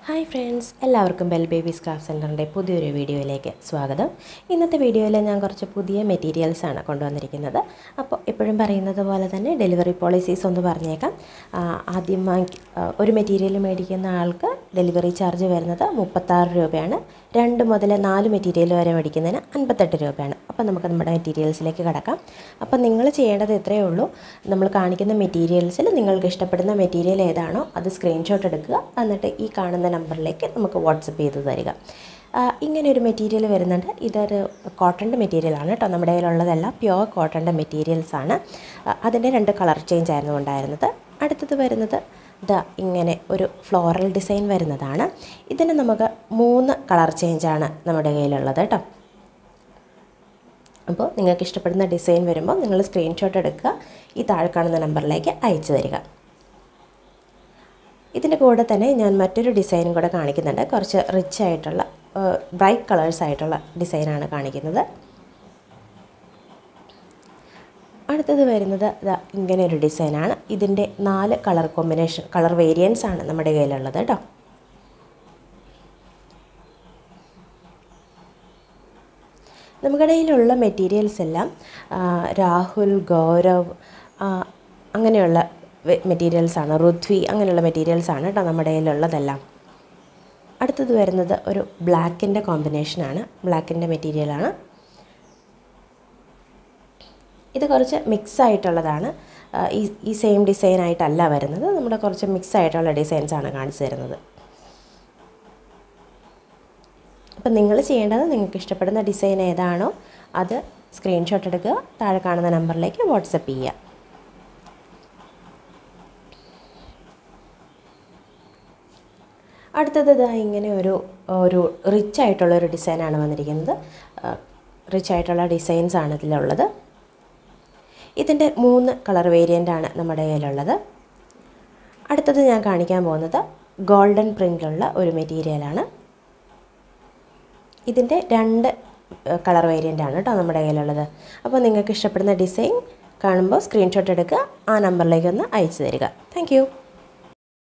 hi friends എല്ലാവർക്കും bell baby scarf സെൻറ്ററിൻ്റെ പുതിയൊരു വീഡിയോയിലേക്ക് സ്വാഗതം ഇന്നത്തെ വീഡിയോയിൽ ഞാൻ കുറച്ച് പുതിയ മെറ്റീരിയൽസ് ആണ് കൊണ്ടുവന്നിരിക്കുന്നത് അപ്പോൾ എപ്പോഴും പറയുന്നത് പോലെ തന്നെ ഡെലിവറി പോളിസീസ് ഒന്ന് പറഞ്ഞേക്കാം ആ, ആദ്യമായി ആ, ഒരു മെറ്റീരിയൽ മേടിക്കുന്ന ആൾക്ക് ഡെലിവറി ചാർജ് വരുന്നത് മുപ്പത്താറ് രൂപയാണ് രണ്ട് മുതൽ നാല് മെറ്റീരിയൽ വരെ മേടിക്കുന്നതിന് അൻപത്തെട്ട് രൂപയാണ് അപ്പോൾ നമുക്ക് നമ്മുടെ മെറ്റീരിയൽസിലേക്ക് കിടക്കാം അപ്പോൾ നിങ്ങൾ ചെയ്യേണ്ടത് ഇത്രയേ ഉള്ളൂ നമ്മൾ കാണിക്കുന്ന മെറ്റീരിയൽസിൽ നിങ്ങൾക്ക് ഇഷ്ടപ്പെടുന്ന മെറ്റീരിയൽ ഏതാണോ അത് സ്ക്രീൻഷോട്ട് എടുക്കുക എന്നിട്ട് ഈ കാണുന്ന നമ്പറിലേക്ക് നമുക്ക് വാട്സപ്പ് ചെയ്ത് തരിക ആ, ഇങ്ങനെ ഒരു മെറ്റീരിയൽ വരുന്നുണ്ട് ഇതൊരു കോട്ടൻ്റെ മെറ്റീരിയലാണ് കേട്ടോ നമ്മുടെ കയ്യിലുള്ളതെല്ലാം പ്യുവർ കോട്ടൻ്റെ മെറ്റീരിയൽസ് ആണ് ആ, അതിൻ്റെ രണ്ട് കളർ ചേഞ്ച് ആയിരുന്നു ഉണ്ടായിരുന്നത് അടുത്തത് വരുന്നത് ഇതാ ഇങ്ങനെ ഒരു ഫ്ലോറൽ ഡിസൈൻ വരുന്നതാണ് ഇതിന് നമുക്ക് മൂന്ന് കളർ ചേഞ്ചാണ് നമ്മുടെ കയ്യിലുള്ളത് കേട്ടോ അപ്പോൾ നിങ്ങൾക്ക് ഇഷ്ടപ്പെടുന്ന ഡിസൈൻ വരുമ്പോൾ നിങ്ങൾ സ്ക്രീൻഷോട്ട് എടുക്കുക ഈ താഴെ കാണുന്ന നമ്പറിലേക്ക് അയച്ചു തരിക ഇതിൻ്റെ കൂടെ തന്നെ ഞാൻ മറ്റൊരു ഡിസൈനും കൂടെ കാണിക്കുന്നുണ്ട് കുറച്ച് റിച്ച് ആയിട്ടുള്ള ബ്രൈറ്റ് കളേഴ്സ് ആയിട്ടുള്ള ഡിസൈനാണ് കാണിക്കുന്നത് അടുത്തത് വരുന്നത് ഇതാ ഇങ്ങനെ ഒരു ഡിസൈനാണ് ഇതിൻ്റെ നാല് കളർ കോമ്പിനേഷൻ കളർ വേരിയൻസ് ആണ് നമ്മുടെ കയ്യിലുള്ളത് കേട്ടോ നമ്മുടെ കയ്യിലുള്ള മെറ്റീരിയൽസ് എല്ലാം ആ, രാഹുൽ ഗൗരവ് ആ, അങ്ങനെയുള്ള മെറ്റീരിയൽസാണ് ഋത്വി അങ്ങനെയുള്ള മെറ്റീരിയൽസാണ് കേട്ടോ നമ്മുടെ കയ്യിലുള്ളതെല്ലാം അടുത്തത് വരുന്നത് ഒരു ബ്ലാക്കിൻ്റെ കോമ്പിനേഷനാണ് ബ്ലാക്കിൻ്റെ മെറ്റീരിയലാണ് ഇത് കുറച്ച് മിക്സ് ആയിട്ടുള്ളതാണ് ആ, ഈ ഈ സെയിം ഡിസൈൻ ആയിട്ടല്ല വരുന്നത് നമ്മുടെ കുറച്ച് മിക്സ് ആയിട്ടുള്ള ഡിസൈൻസ് ആണ് കാണിച്ചു തരുന്നത് അപ്പം നിങ്ങൾ ചെയ്യേണ്ടത് നിങ്ങൾക്ക് ഇഷ്ടപ്പെടുന്ന ഡിസൈൻ ഏതാണോ അത് സ്ക്രീൻഷോട്ട് എടുക്കുക താഴെ കാണുന്ന നമ്പറിലേക്ക് വാട്സപ്പ് ചെയ്യുക അടുത്തത് ഇതാ ഇങ്ങനെ ഒരു ഒരു റിച്ച് ആയിട്ടുള്ള ഒരു ഡിസൈനാണ് വന്നിരിക്കുന്നത് റിച്ച് ആയിട്ടുള്ള ഡിസൈൻസ് ആണ് ഇതിലുള്ളത് ഇതിൻ്റെ മൂന്ന് കളർ വേരിയൻ്റ് ആണ് നമ്മുടെ കയ്യിലുള്ളത് അടുത്തത് ഞാൻ കാണിക്കാൻ പോകുന്നത് ഗോൾഡൻ പ്രിൻ്റിലുള്ള ഒരു മെറ്റീരിയലാണ് ഇതിൻ്റെ രണ്ട് കളർ വേരിയൻ്റ് ആണ് കേട്ടോ നമ്മുടെ കയ്യിലുള്ളത് അപ്പോൾ നിങ്ങൾക്ക് ഇഷ്ടപ്പെടുന്ന ഡിസൈൻ കാണുമ്പോൾ സ്ക്രീൻഷോട്ട് എടുക്കുക ആ നമ്പറിലേക്ക് ഒന്ന് അയച്ചു തരിക താങ്ക്